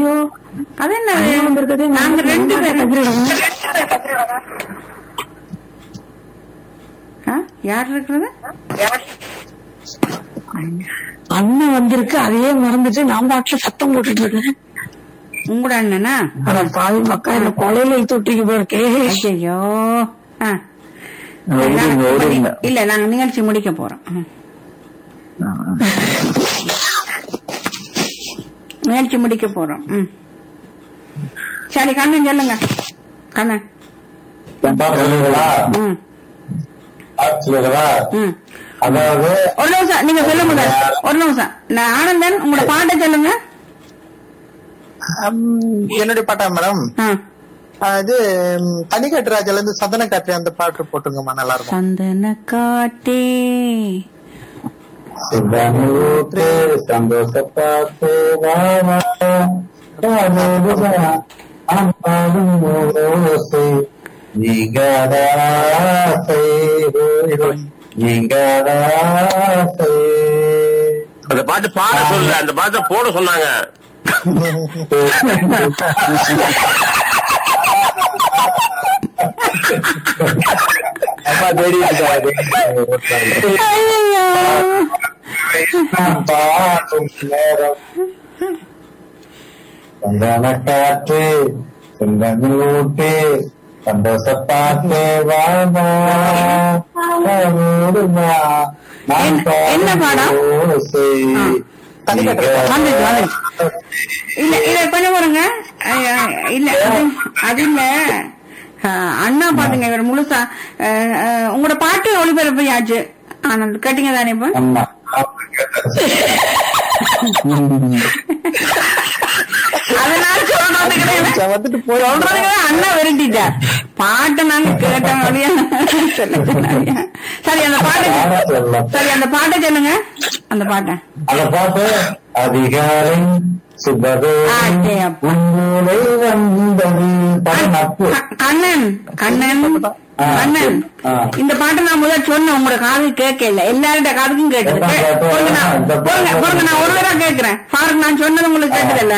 ஐயோ அது என்ன அண்ணன் வந்திருக்குது. நாங்க ரெண்டு பேரும் ஆ? யார் இருக்கிறது அண்ணன் வந்திருக்கு அதையே மறந்துட்டு நான் பாட்டுல சத்தம் போட்டுட்டு இருக்கேன் உங்களோட அண்ணனா அட பாவி மக்கா என்ன கொலையில தொட்டிக்கு போயிருக்கே ஐயோ ஆ. ஓடுங்க, ஓடுங்க. இல்ல நாங்க நிகழ்ச்சி முடிக்க போறோம் ம். நிகழ்ச்சி முடிக்க போறோம் ம். சரி கண்ணன் சொல்லுங்க கண்ணன் சொல்லுங்களா ம் சொல்லுங்களா ம் அதாவது ஒரு நிமிஷம் நீங்க சொல்ல முடியாது ஒரு நிமிஷம் நான் ஆனந்தன் உங்களோட பாட்டை சொல்லுங்க ஹம், என்னுடைய பாட்டா மேடம் ஆ. இது ம், தனிக்காட்டு ராஜால இருந்து சந்தன காற்று அந்த பாட்டு போட்டுங்கம்மா நல்லா இருக்கும் சந்தன காட்டே சிவனூற்று சந்தோஷப்பாட்டு வாமா அம்பாடும் ஓசை நீங்காதாசை நீங்காதாசை அந்த பாட்டு பாட சொல்லல அந்த பாட்டை போட சொன்னாங்க அம்மா தேடிட்டு ஐயோ நாம் பாடும் நேரம் சந்தன காற்று செந்தனூட்டு சந்தோஷப்பாட்டு வாமா ஓடுமா நான் என்ன- என்ன பாடம்? ஓசை ஆ. வந்துச்சு, வந்துச்சு. இல்ல இல்ல கொஞ்சம் பாருங்க ஐயா, இல்ல அது அது இல்ல ஆ, அண்ணா பாட்டுங்க இவர் முழுசா ஆ, ஆ, உங்களோட பாட்டு ஒளிபரப்பையாச்சு ஆனந்த் கேட்டீங்க தானே இப்ப ஆமா அதனால சொல்றதுக்கு கிடையாது. வந்துட்டு போய் சொல்றதுக்கு தான் அண்ணா விரட்டிட்டார் பாட்டை நாங்க கேட்டோம் அப்படியா சொல்ல சொன்னாங்க. சரி அந்த பாட்டை சரி அந்த பாட்டை சொல்லுங்க அந்த பாட்டை அந்த பாட்டு அதிகாலை சுபதே ஆ, சரி, அப்ப. உன்னுடை வந்தது படம் நட்பு க- கண்ணன் கண்ணன் ஆ, கண்ணன் ஆ. இந்த பாட்டை நான் முதல்ல சொன்னேன் உங்களோட காது கேட்கல எல்லாரோட காதுக்கும் கேட்டது இந்த பாட்டு, பொறுங்க நான் இந்த பாட்டு. பொறுங்க, பொறுங்க, நான் ஒரு தடவை கேட்கிறேன் ஃபாரூக் நான் சொன்னது உங்களுக்கு கேட்டதில்ல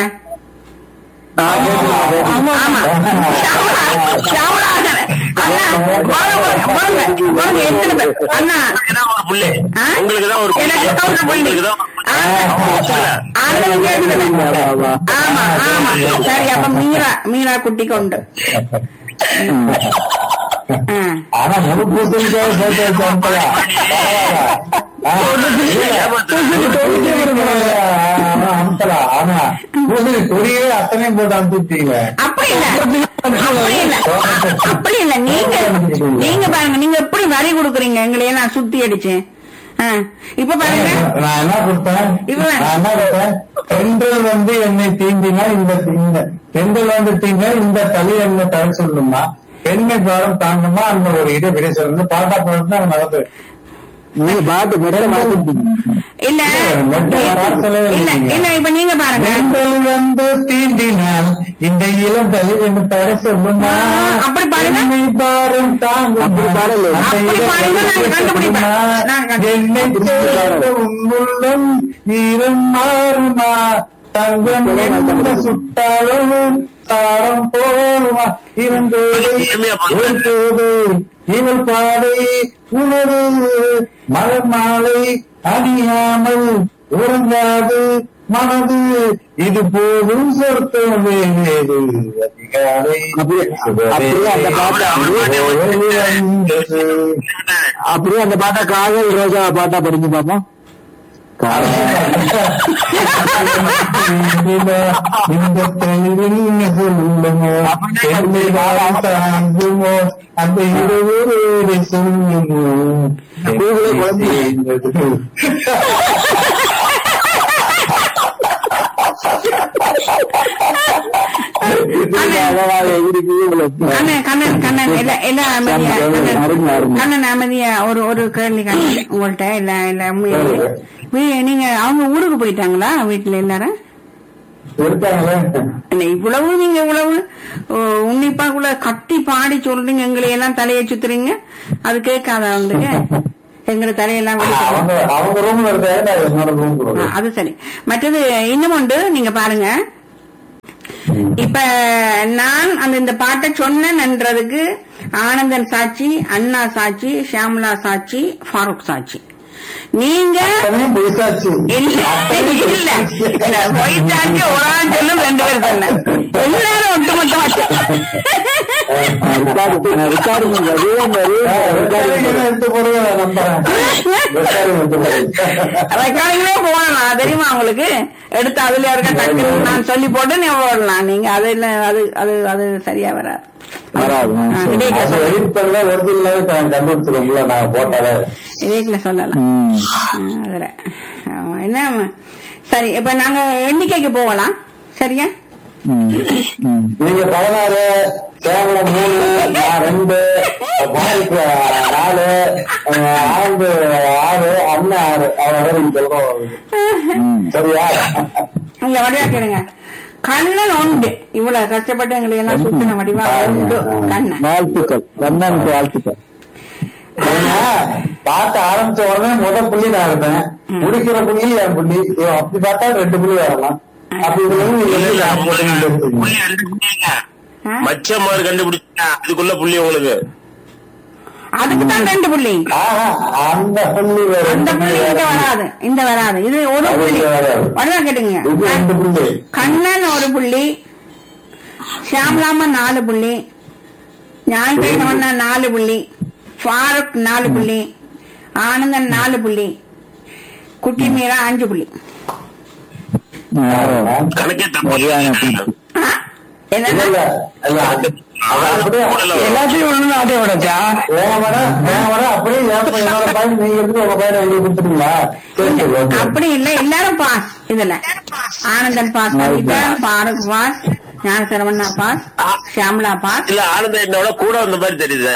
ஆமா ஷாவுலா, ஷாவுலா, அண்ணா பொறுங்க, பொறுங்க, பொறுங்க, எத்தனை பேர்? அண்ணா தான் ஒரு புள்ளி ஆ? உங்களுக்கு தான் ஒரு புள்ளி எனக்கு ஒரு புள்ளி. உங்களுக்கு தான் ஆ, புள்ளி. ஆண்களும் கேட்குது. ஆமா ஆமா சரி அப்ப மீரா மீரா குட்டி கொண்டு ஆ. ஆனா முழு பூசணிக்காக சேர்த்து வச்சு அனுப்பலாம். ஆ, ஆனா அனுப்பலாம். ஆனா பூசணி கொடியே அத்தனையும் போட்டு அனுப்பிட்டீங்க அப்படி இல்ல அப்படி இல்ல அப்படி இல்ல நீங்க நீங்க பாருங்க நீங்க எப்படி வரி கொடுக்குறீங்க எங்களையே நான் சுத்தி அடிச்சேன் ஆ, இப்ப பாருங்க நான் என்ன கொடுத்தேன் இவன். நான் என்ன கொடுத்தேன் பெண்கள் வந்து என்னை தீண்டினா இந்த இந்த பெண்கள் வந்து தீண்டினா இந்த தலை என்ன தலை சொல்லணுமா பெண்மை பாரம் தாண்டமா அந்த ஒரு இதை விட சொல்லணும் பாட்டா போட்டு அவங்க நடந்து நீங்க பாட்டு இல்ல மொட்டை வாசலே இல்ல இல்லைங்க. இல்ல இப்ப நீங்க பாருங்க பெண்கள் வந்து தீண்டினால் இந்த இளம் தலை என்ன தடை சொல்லுமா ஆ, அப்படி பாருங்க. பெண்மை பாரம் தாங்கும் அப்படி பாருங்க, நான் கண்டுபிடிப்பேன். நான் கண்டு- என்னை சேர்ந்த உன்னுள்ளம் ஈரம் மாறுமா தங்கம் என்ன சுட்டாலும் தாரம் போடுமா இருந்தோடு ஒரு போது இவள் பாதை உணரு மலர் மாலை அணியாமல் உறங்காது மனது இது போதும் சொர்க்கம் வேறு அதிகாலை அப்படியே அந்த பாட்டை வந்தது. அப்படியே அந்த பாட்டா காதல் ரோஜா பாட்டா படிச்சு பாப்போம் இந்த தெளிவில் சொல்லுமோ என்னை வாழ தாங்குமோ அந்த இருவரோடு சொல்லுமோ கண்ணன் கண்ணன் கண்ணன் இல்ல இல்ல அமைதியா கண்ணன், அருமை, அருமை. கண்ணன் அமைதியா ஒரு ஒரு கேள்வி கண்ணன் உங்கள்ட்ட இல்ல இல்ல உண்மையாவே. வீ- நீங்க அவங்க ஊருக்கு போயிட்டாங்களா வீட்டுல எல்லாரும் இருக்காங்களே இல்ல இவ்வளவு நீங்க இவ்வளவு ஓ, உன்னிப்பாக்குள்ள கத்தி பாடி சொல்றீங்க எங்களை எல்லாம் தலையை சுத்துறீங்க அது கேட்காத அவங்களுக்கு எங்களை தலையெல்லாம் வெடிக்க அவங்க அவங்க ரூம்ல இருக்காங்க நான் என்னோட ரூம் ஆ, அது சரி மற்றது இன்னும் உண்டு நீங்க பாருங்க இப்ப நான் அந்த இந்த பாட்டை சொன்னேன்றதுக்கு ஆனந்தன் சாட்சி அண்ணா சாட்சி ஷியாமலா சாட்சி ஃபாரூக் சாட்சி நீங்க அத்தனையும் பொய்சாச்சு இல்ல இல்ல இல்ல போயிட்டாச்சு ஒரு ஆள் சொல்லும் ரெண்டு பேர் சொன்னேன் எல்லாரும் ஒட்டுமொத்தமா விசாரிங்க எடுத்து போறது நான் நம்புறேன் விசாரிங்க எடுத்து போறது. ரெக்கார்டிங்லேயே போடலாம் தெரியுமா உங்களுக்கு எடுத்து அதுல இருக்க டக்குன்னு நான் சொல்லி போட்டு நீ போடலாம் நீங்க அது இல்ல அது அது அது சரியா வராது வராது. ஆ, விவேக்ல அது சொல்லலாம் edit பண்ணல வருது இல்லாத கண்டுபிடிச்சிருவோம்ல நான் போட்டாலே விவேக்ல சொல்லலாம் ஆ, அதுல ஆமா, என்ன சரி இப்ப நாங்க எண்ணிக்கைக்கு போகலாம் சரியா நீங்க பதினாறு கேவலம் மூணு நான் ரெண்டு பாய்க்கு நாலு அஹ் ஆண்டு ஆறு அண்ணன் ஆறு அவ்வளவு நீங்க சொல்றோம் சரியா இங்க வடிவா கேளுங்க கண்ணன் உண்டு இவ்வளவு கஷ்டப்பட்டு எங்களுக்கு எல்லாம் சுத்தின வடிவா உண்டு கண்ணன் வாழ்த்துக்கள் கண்ணனுக்கு வாழ்த்துக்கள் ஏன்னா, பார்க்க ஆரம்பிச்ச உடனே முத புள்ளி நான் இருப்பேன் முடிக்கிற புள்ளி என் புள்ளி இவ அப்படி பார்த்தா ரெண்டு புள்ளி வரலாம் அப்படி இருக்கிறது நீங்க எப்படி நான் போட்டு நீங்க எடுத்துக்கீங்க? புள்ளி ரெண்டு புள்ளிங்க ஆ? மச்சமாறு கண்டுபிடிச்சா அதுக்குள்ள புள்ளி உங்களுக்கு அதுக்கு தான் ரெண்டு புள்ளி ஆஹா, அந்த புள்ளி வேற அந்த புள்ளி இங்க வராது இந்த வராது இது ஒரு அது புள்ளி இங்க வராது. வடிவா கேட்டுங்க இது ரெண்டு புள்ளி கண்ணன் ஒரு புள்ளி ஷியாமலாமா நாலு புள்ளி ஞாயிற்றுக்கிழமை நாலு புள்ளி ஃபாரூக் நாலு புள்ளி ஆனந்தன் நாலு புள்ளி குட்டி மீரா அஞ்சு புள்ளி கணக்கே தப்பு சரியான புள்ளி. ஆ? இல்ல என்னன்னா இல்ல இல்ல அது அது அப்படியே எல்லாத்தையும் ஒண்ணு அதே விடச்சா ஏன் மேடம் ஏன் மேடம் அப்படியே என் பையன், என்னோட பையன் நீங்க எடுத்து உங்க பையனை எங்களுக்கு கொடுத்துட்டீங்களா சரி சரி ஓகே அப்படி இல்ல எல்லாரும் பாஸ் இதுல Anandan pass Kavitha Farooq pass Gnanasaravana pass Shyamala pass இல்ல ஆனந்தம் என்னோட கூட வந்த மாதிரி தெரியுது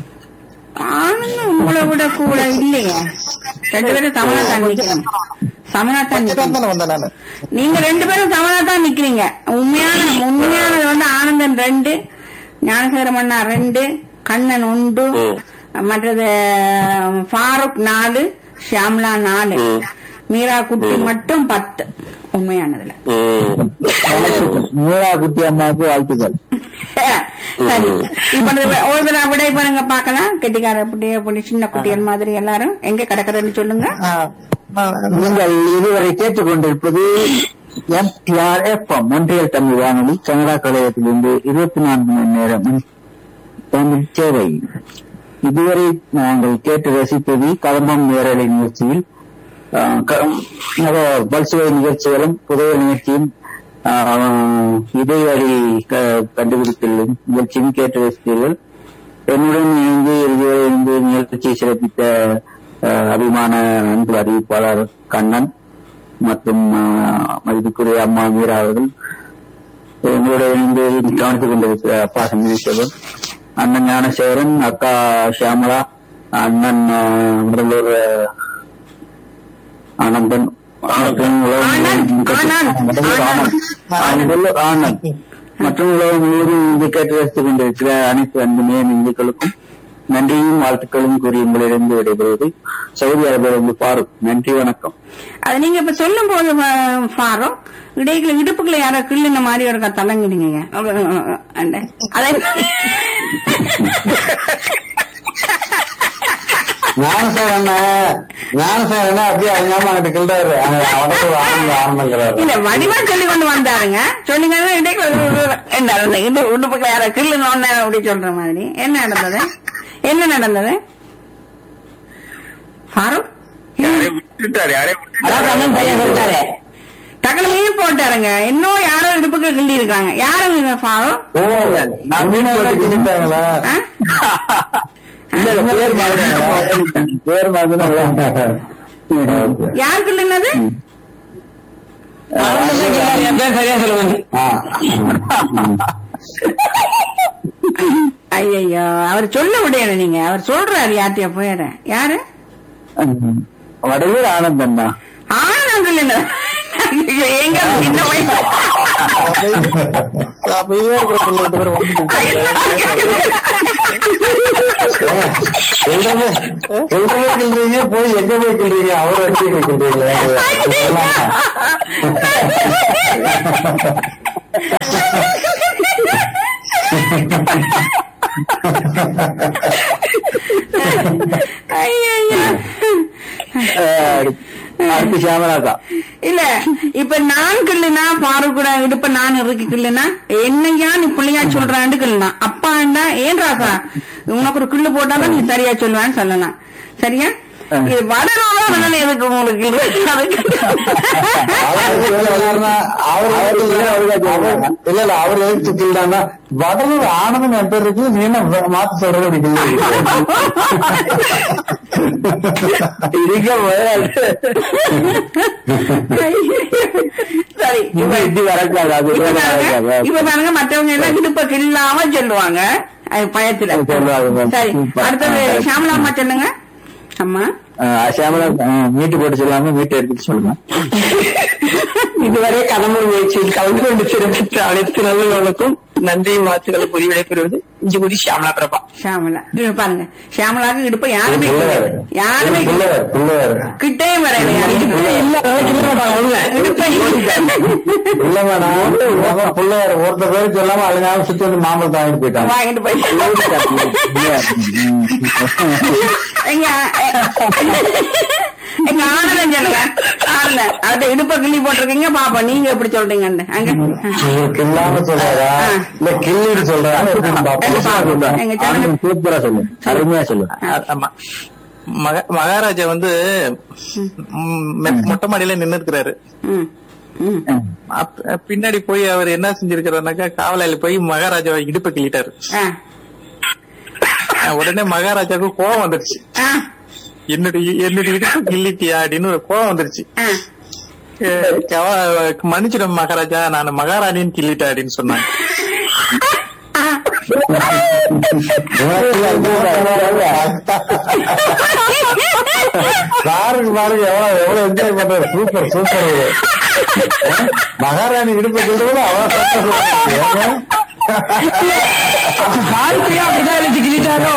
ஆனந்தம் உங்களை விட கூட இல்லையே ரெண்டு பேரும் சமனா தான் நிக்கிறோம் சமனா தான் நிக்கிறோம் தானே வந்தேன் நானு நீங்க ரெண்டு பேரும் சமனா தான் நிக்கிறீங்க உண்மையான உண்மையானது வந்து ஆனந்தன் ரெண்டு ஞானசேகரமண்ணா ரெண்டு கண்ணன் உண்டு ம். மற்றது ஃபாரூக் நாலு ஷியாம்லா நாலு ம். மீரா குட்டி மட்டும் பத்து உண்மையானதுல ம். மீரா குட்டி அம்மாவுக்கு வாழ்த்துக்கள் சரி இப்ப இந்த ஒரு தடவை விடை பண்ணுங்க பாக்கலாம் கெட்டிக்கார குட்டி அப்படி சின்ன குட்டிகள் மாதிரி எல்லாரும் எங்க கிடக்குறதுன்னு சொல்லுங்க ஆ, நான் நீங்கள் இதுவரை கேட்டுக்கொண்டிருப்பது எம்டிஆர் எஃப்எம் மொன்றியல் தமிழ் வானொலி கனடா கழகத்திலிருந்து இருபத்தி நான்கு மணி நேரம் தமிழ் சேவை இதுவரை நாங்கள் கேட்டு ரசித்தது கதம்பம் நேரலை நிகழ்ச்சியில் ஆஹ், க- அதாவது பல்சுவை நிகழ்ச்சிகளும் புதைய நிகழ்ச்சியும் ஆஹ், இடைவெளி க- கண்டுபிடித்தல் நிகழ்ச்சியும் கேட்டு ரசித்தீர்கள் என்னுடன் இணைந்து இதுவரை இருந்து நிகழ்ச்சியை சிறப்பித்த ஆஹ், அபிமான அன்பு அறிவிப்பாளர் கண்ணன் மற்றும் ஆஹ், மதிப்புக்குரிய அம்மா மீரா அவர்கள் எங்களோட இணைந்து கவனித்துக் கொண்டிருக்கிற அப்பா சந்திரசேகர் அண்ணன் ஞானசேகரன் அக்கா ஷியாமலா அண்ணன் ஆஹ், முதல்வர் ஆஹ், ஆனந்தன் மற்றும் உலகம் ஆனந்த், முழுவதும் ஆனந்த், முதல்வர் ஆனந்த். ஆஹ், முதல்வர் ஆனந்த் மற்றும் உலகம் முழுவதும் இங்கு கேட்டு ரசித்துக் கொண்டிருக்கிற அனைத்து அன்புமே இந்துக்களுக்கும் நன்றியும் வாழ்த்துக்களும் கூறி உங்களிடம் விடைபெறுவது சவுதி அரேபியிலிருந்து பாருக் நன்றி வணக்கம் அது நீங்க இப்ப சொல்லும் போது ஃபா- ஃபாரூக் இடையில இடுப்புக்குள்ள யாரோ கிள்ளுன மாதிரி ஒரு தலங்கிடுங்க அதை ஞானசேகரன் ஞானசேகரன் அப்படியே அஞ்சாம அங்கிட்டு கிள்றாரு அவனுக்கு ஆனந்த ஆனந்தங்கிறாரு இல்ல வடிவா சொல்லி கொண்டு வந்தாருங்க சொல்லுங்க இடைக்குள்ள என்ன இந்த இடுப்புக்குள்ள யாரோ கிள்ளுனோன்னு அப்படி சொல்ற மாதிரி என்ன நடந்தது என்ன நடந்தது ஃபாரூக் யாரையும் விட்டுட்டாரு யாரையும் அதான் கண்ணன் பையன் சொல்லிட்டாரு டக்குனு போட்டாருங்க இன்னும் யாரோ இடுப்புக்கு கிள்ளி இருக்காங்க யாரும் ஃபாரூக் ஓ நான் மீன் போட்டு கிள்ளிட்டாங்களா ஆ? இல்ல, இல்ல, பேர் மாதிரி பேர் மாதிரி யார் கிள்ளுனது என் பேர் சரியா சொல்லுவாங்க ஐயோ அவர் சொல்ல விடையல நீங்க அவர் சொல்றாரு யார்கிட்டயா போயிட யாரு வடலூர் ஆனந்தன் தான் ஆனந்தம் கிள்ளுனது எங்க சின்ன வயசு அப்ப இவரே கூட ரெண்டு பேரும் சொல்றதே சொல்றதே கிள்றீங்க போய் எங்க போய் கிள்றீங்க அவர் வச்சு கிள்றீங்க ஐயையோ. அடுத்து ஷியாமலாக்கா இல்ல இப்ப நான் கிள்ளுனா பாரு கூட இடுப்ப நான் இருக்கு கிள்ளுனா என்னையா நீ பிள்ளையா சொல்றான்னு கிள்ளுனா அப்பாண்டா ஏன் ராசா உனக்கு ஒரு கிள்ளு போட்டாதான் நீ சரியா சொல்லுவான்னு சொல்லலாம் சரியா இது வடரோட அதனால எதுக்கு உங்களுக்கு அதுக்கு அவர் இல்ல இல்ல அவர் எதுக்கு திட்டில்டான்னா வடலூர் ஆனந்தம் என் பேர் இருக்கு நீ என்ன மாத்தி சொல்றது அப்படி இதுக்கே முதல்ல சரி இப்ப இது வரக்கூடாது அது இப்ப வேற பாருங்க, வரக்கூடாது. இப்ப பாருங்க மற்றவங்க எல்லாம் இடுப்ப கில்லாம சொல்லுவாங்க அது பயத்துல சொல்லுவாங்க. சரி சூப்பர். அடுத்தது ஆ, ஷாமலா அம்மா சொல்லுங்க அம்மா ஆஹ் ஷியாமலா ஆஹ் மீட்டு போட்டு சொல்லாம மீட்டு எடுத்துட்டு சொல்லுங்க இதுவரை கடமை முயற்சியில் கலந்து கொண்டு சிறப்பித்த அனைத்து நல்லவர்களுக்கும் நன்றி வாழ்த்துக்களை கூறி விடைபெறுவது இஞ்சிகுடி ஷியாமலா பிரபா ஷாமலா இது பாருங்க ஷாமலாக்கு இடுப்ப யாருமே பிள்ளையார். யாருமே பிள்ளையார் பிள்ளையார் கிட்டே வரையில இடுப்பை இல்ல மேடம் பிள்ளையார் ஒருத்தர் பேரு சொல்லாம அழுங்காம சுத்தி வந்து மாம்பழத்தை வாங்கிட்டு போயிட்டாங்க வாங்கிட்டு போய் எங்க எங்க ஆனந்தம் சொல்லுங்க ஆனந்தம் அது இடுப்ப கிள்ளி போட்டிருக்கீங்க பாப்பா நீங்க எப்படி சொல்றீங்கன்னு அங்க கில்லாம சொல்றாரா இல்ல கிள்ளிட்டு சொல்றாரா எப்படின்னு பாப்போம். எங்க சொல்லுங்க சூப்பரா சொல்லு அருமையா சொல்லு ஆமா மக- மகாராஜா வந்து ம், மெ- மொட்டை மாடியில நின்னு இருக்கிறாரு ம் ம் பின்னாடி போய் அவர் என்ன செஞ்சிருக்கிறாருனாக்கா காவலாளி போய் மகாராஜாவை இடுப்பை கிள்ளிட்டாரு ஆ அஹ் உடனே மகாராஜாவுக்கு கோவம் வந்துருச்சு ஆ என்னுடைய என்னுடைய இடுப்பு கிள்ளிட்டியா அப்படின்னு ஒரு கோவம் வந்துருச்சு ஆ அஹ் கவ- மன்னிச்சிடும் மகாராஜா நான் மகாராணின்னு கிள்ளிட்டேன் அப்படின்னு சொன்னாங்க பாருங்க பாருங்க எவ்வளவு எவ்வளவு என்ஜாய் பண்றாரு சூப்பர் சூப்பர் மகாராணி இடுப்பு சொல்றது அவ்வளவு சந்தோஷம் வாழ்க்கையா அப்படிதான் எழுதி கிழிட்டாரோ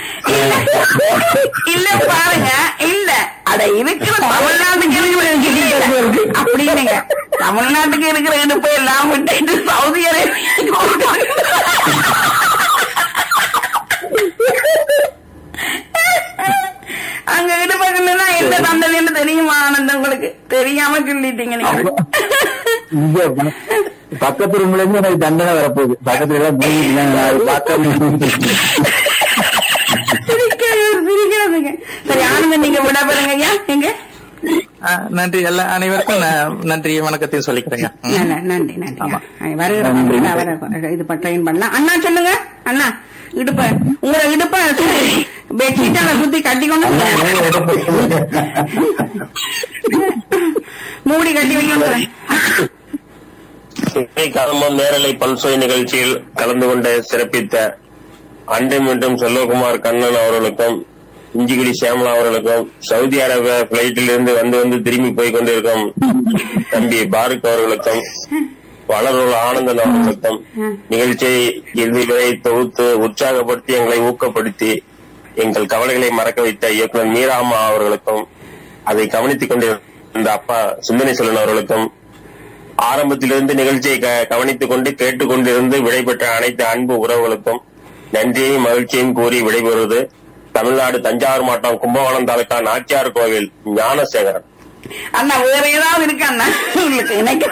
இல்ல பாருங்க இல்ல அட இருக்கிற தமிழ்நாட்டுக்கு இருக்கிற இடுப்பு அப்படின்னுங்க தமிழ்நாட்டுக்கு இருக்கிற இடுப்பு எல்லாம் விட்டுட்டு சவுதி அரேபியா அங்க இடுப்பு கிள்ளுனா எந்த தண்டனைன்னு தெரியுமா ஆனந்தம் உங்களுக்கு தெரியாம கிள்ளிட்டீங்க நீங்க இங்க ப- பக்கத்து ரூம்ல இருந்து எனக்கு தண்டனை வரப்போகுது பக்கத்துல எல்லாம் மூடிட்டு அது பார்க்க சிரிக்கிறது சிரிக்கிறதுங்க சரி ஆனந்தம் நீங்க விட பாருங்க ஐயா எங்க அஹ் நன்றி எல்லா அனைவருக்கும் நான் நன்றி வணக்கத்தையும் சொல்லிக்கிறேங்க ம். நல்ல, நன்றி நன்றி ஆ, வருகிற வாரத்துல அவரை இது ட்ரெயின் பண்ணலாம் அண்ணா சொல்லுங்க அண்ணா இடுப்ப உங்களை இடுப்ப பெட்ஷீட்டால சுத்தி கட்டி கொண்டு மூடி கட்டி வைக்கணும் இசை கதம்பம் நேரலை பல்சுவை நிகழ்ச்சியில் கலந்து கொண்டு சிறப்பித்த அண்டை மீண்டும் செல்வகுமார் கண்ணன் அவர்களுக்கும் இஞ்சிகுடி சியாமலா அவர்களுக்கும் சவுதி அரேபிய பிளைட்டில் இருந்து வந்து வந்து திரும்பி போய் கொண்டிருக்கும் தம்பி பாருக் அவர்களுக்கும் வளருள்ள ஆனந்தன் அவர்களுக்கும் நிகழ்ச்சியை இறுதி வரை தொகுத்து உற்சாகப்படுத்தி எங்களை ஊக்கப்படுத்தி எங்கள் கவலைகளை மறக்க வைத்த இயக்குனர் மீராமா அவர்களுக்கும் அதை கவனித்துக் கொண்டிருந்த அப்பா சிந்தனை செல்வன் அவர்களுக்கும் ஆரம்பத்திலிருந்து நிகழ்ச்சியை க- கவனித்துக் கொண்டு கேட்டுக்கொண்டிருந்து விடைபெற்ற அனைத்து அன்பு உறவுகளுக்கும் நன்றியையும் மகிழ்ச்சியையும் கூறி விடைபெறுவது தமிழ்நாடு தஞ்சாவூர் மாவட்டம் கும்பகோணம் தாலுகா நாச்சியார் கோவில் ஞானசேகரன் அண்ணா வேற ஏதாவது இருக்கு அண்ணா உங்களுக்கு எனக்கு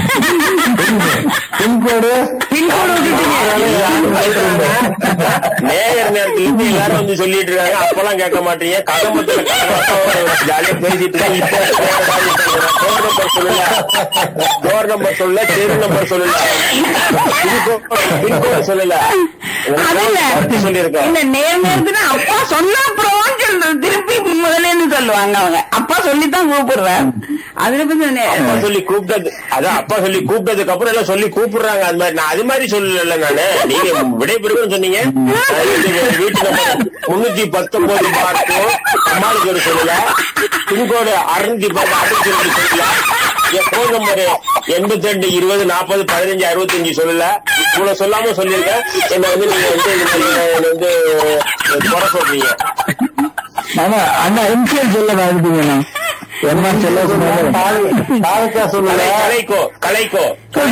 பின்கோடு பின்கோடு விட்டுட்டீங்க நேயர் நேரத்துல இருந்து எல்லாரும் வந்து சொல்லிட்டு இருக்காங்க அப்பெல்லாம் கேட்க மாட்டீங்க கதம்பத்துல ஜாலியா பேசிட்டு இருக்காங்க. இப்போ டோர் நம்பர் சொல்லல டோர் நம்பர் சொல்லல தெரு நம்பர் சொல்லல பின்கோடு சொல்லல அது இல்ல சொல்லியிருக்கேன் இல்ல நேர் நேரத்துல அப்பா சொன்ன அப்புறம் சொல்றது திருப்பி முதலேன்னு சொல்லுவாங்க அவங்க அப்பா சொல்லித்தான் கூப்பிடுறேன் அதுல போய் சொன்னேன். அப்பா சொல்லி கூப்பிட்டது அதான் அப்பா சொல்லி கூப்பிட்டதுக்கு அப்புறம் எல்லாம் சொல்லி கூப்பிடுறாங்க அது மாதிரி நான் அது மாதிரி சொல்லல நானு நீங்க விடைபெறுவேன்னு சொன்னீங்க அது வந்து வீட்டு நம்பர் முன்னூத்தி பத்தொன்பது பார்க்கும் அம்மாளுக்கு ஒரு சொல்லல பின்கோடு அறுநூத்தி பத்து அறுபத்தி ரெண்டு சொல்லல என் போன் நம்பர் எண்பத்தி ரெண்டு இருபது நாற்பது பதினஞ்சு அறுபத்தஞ்சு சொல்லல இவ்வளவு சொல்லாம சொல்லியிருக்கேன் என்ன வந்து நீங்க வந்து இந்த மாதிரி என்னை வந்து குறை சொல்றீங்க ஆனா அண்ணா இன்சியல் சொல்ல மறந்துட்டீங்கண்ணா என்ன செல்வகுமார் தாலுக்கா சொல்லல கலை- கலைக்கோ கலைக்கோ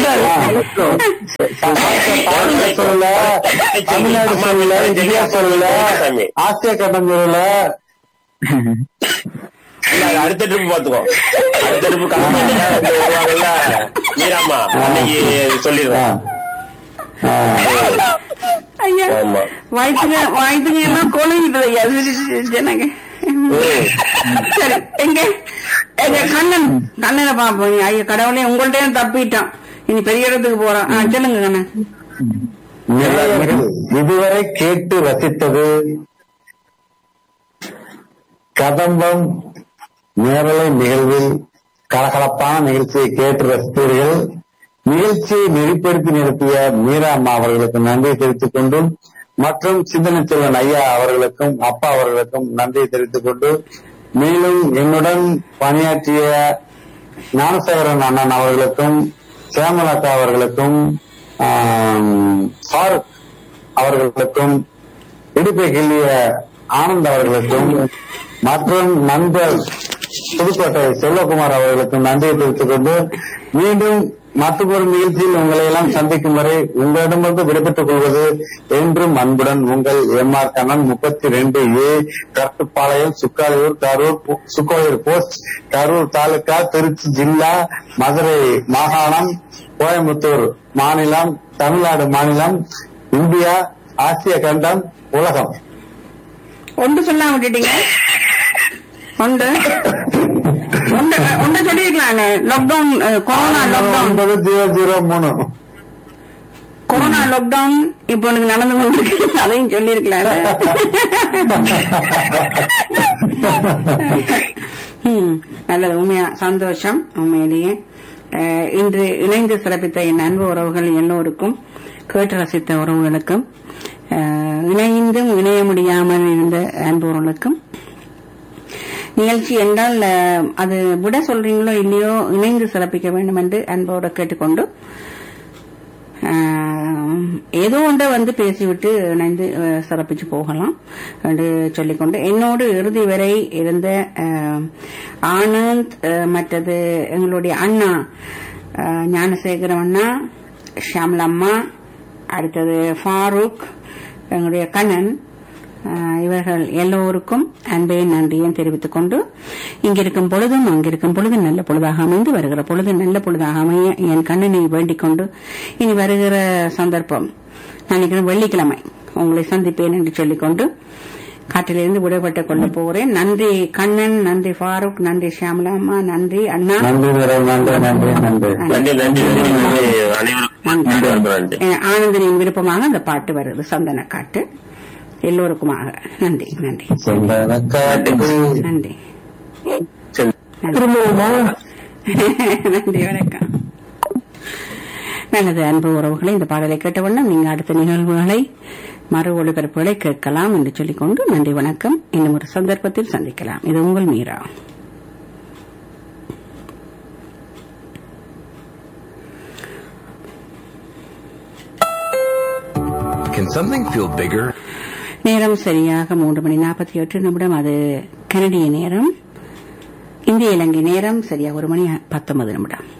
தாலுக்கா சொல்லல தமிழ்நாடு சொல்லல இந்தியா சொல்லல ஆசிய கண்டம் சொல்லல இல்ல, அது அடுத்த ட்ரிப் பாத்துக்கோ அடுத்த ட்ரிப் கலந்துட்டா இந்த வருவாங்கல்ல மீராமா அன்னைக்கு சொல்லிடுவேன் ஆ. ஆ. ஐயா ஆமா. வயிற்றுங்க வயிற்றுங்க எல்லாம் கொழுங்கிட்டு ஐயா ஜனங்க சரி எங்க எங்க கண்ணன் கண்ணனை பாப்போம் ஐயா கடவுளே உங்கள்ட்ட தப்பிட்டோம் இனி பெரிய இடத்துக்கு போறோம் ஆ, சொல்லுங்க கண்ணன் நேயர்கள் இதுவரை கேட்டு ரசித்தது கதம்பம் நேரலை நிகழ்வில் கலகலப்பான நிகழ்ச்சியை கேட்டு ரசித்தீர்கள் நிகழ்ச்சியை நெறிப்படுத்தி நடத்திய மீரா அம்மா அவர்களுக்கு நன்றி தெரிவித்துக் கொண்டும் மற்றும் சிந்தனை செல்வன் ஐயா அவர்களுக்கும் அப்பா அவர்களுக்கும் நன்றி தெரிவித்துக் கொண்டு மேலும் என்னுடன் பணியாற்றிய ஞானசேகரன் அண்ணன் அவர்களுக்கும் சேமலதா அவர்களுக்கும் ஆம், ஃபாரூக் அவர்களுக்கும் இடுப்பை கிள்ளிய ஆனந்த் அவர்களுக்கும் மற்றும் நண்பர் புதுக்கோட்டை செல்வகுமார் அவர்களுக்கும் நன்றியை தெரிவித்துக் கொண்டு மீண்டும் மற்றொரு நிகழ்ச்சியில் உங்களை எல்லாம் சந்திக்கும் வரை உங்களிடமிருந்து விடைபெற்றுக் கொள்வது என்றும் அன்புடன் உங்கள் எம் ஆர் கண்ணன் முப்பத்தி ரெண்டு ஏ கருத்துப்பாளையம் சுக்காலியூர் கரூர் பு- சுக்கோயிர் போஸ்ட் கரூர் தாலுகா திருச்சி ஜில்லா மதுரை மாகாணம் கோயம்புத்தூர் மாநிலம் தமிழ்நாடு மாநிலம் இந்தியா ஆசிய கண்டம் உலகம் ஒன்று சொல்லாம விட்டுட்டீங்க ஒன்று ஒன்று ஒன்று சொல்லிருக்கலாம்ல லாக்டவுன் கொரோனா லாக்டவுன் ஒன்பது ஜீரோ ஜீரோ மூணு கொரோனா லாக்டவுன் இப்போ எனக்கு நடந்து கொண்டிருக்கு அதையும் சொல்லிருக்கலாம் ம், நல்லது உண்மையா சந்தோஷம் உண்மையிலேயே அஹ், இன்று இணைந்து சிறப்பித்த என் அன்பு உறவுகள் எல்லோருக்கும் கேட்டு ரசித்த உறவுகளுக்கும் அஹ், இணைந்தும் இணைய முடியாமல் இருந்த அன்பு உறவுகளுக்கும் நிகழ்ச்சி என்றால் அஹ், அது விட சொல்றீங்களோ இல்லையோ இணைந்து சிறப்பிக்க வேண்டும் என்று அன்போடு கேட்டுக்கொண்டு ஆஹ், ஏதோ ஒன்றை வந்து பேசிவிட்டு இணைந்து அஹ், சிறப்பிச்சு போகலாம் என்று சொல்லிக்கொண்டு என்னோடு இறுதி வரை இருந்த ஆஹ், ஆனந்த் அஹ், மற்றது எங்களுடைய அண்ணா ஆஹ், ஞானசேகரம் அண்ணா ஷாம்லம்மா அடுத்தது ஃபாரூக் எங்களுடைய கண்ணன் ஆஹ், இவர்கள் எல்லோருக்கும் அன்பையும் நன்றியும் தெரிவித்துக் கொண்டு இங்கிருக்கும் பொழுதும் அங்கிருக்கும் பொழுது நல்ல பொழுதாக அமைந்து வருகிற பொழுது நல்ல பொழுதாக அமைய என் கண்ணனை வேண்டிக் கொண்டு இனி வருகிற சந்தர்ப்பம் நான் நினைக்கிறேன் வெள்ளிக்கிழமை உங்களை சந்திப்பேன் என்று சொல்லிக்கொண்டு காற்றிலிருந்து விடுபட்டுக் கொள்ளப் போகிறேன் நன்றி கண்ணன் நன்றி ஃபாரூக் நன்றி ஷியாமலா அம்மா நன்றி அண்ணா நன்றி மேடம் நன்றி நன்றி நன்றி நன்றி நன்றி நன்றி நன்றி அனைவருக்கும் நன்றி நன்றி அஹ் ஆனந்தனின் விருப்பமாக அந்த பாட்டு வருது சந்தன காட்டு எல்லோருக்குமாக நன்றி நன்றி சொந்தக்காட்டுக்கு நன்றி சரி. திரும்பவுமா நன்றி வணக்கம் நல்லது அன்பு உறவுகளை இந்த பாடலை கேட்டவண்ணம் நீங்க அடுத்த நிகழ்வுகளை மறு ஒளிபரப்புகளை கேட்கலாம் என்று சொல்லிக்கொண்டு நன்றி வணக்கம் இன்னும் ஒரு சந்தர்ப்பத்தில் சந்திக்கலாம் இது உங்கள் Meera Can something feel bigger? நேரம் சரியாக மூன்று மணி நாற்பத்தி எட்டு நிமிடம் அது கனடிய நேரம் இந்திய இலங்கை நேரம் சரியாக ஒரு மணி பத்தொன்பது நிமிடம்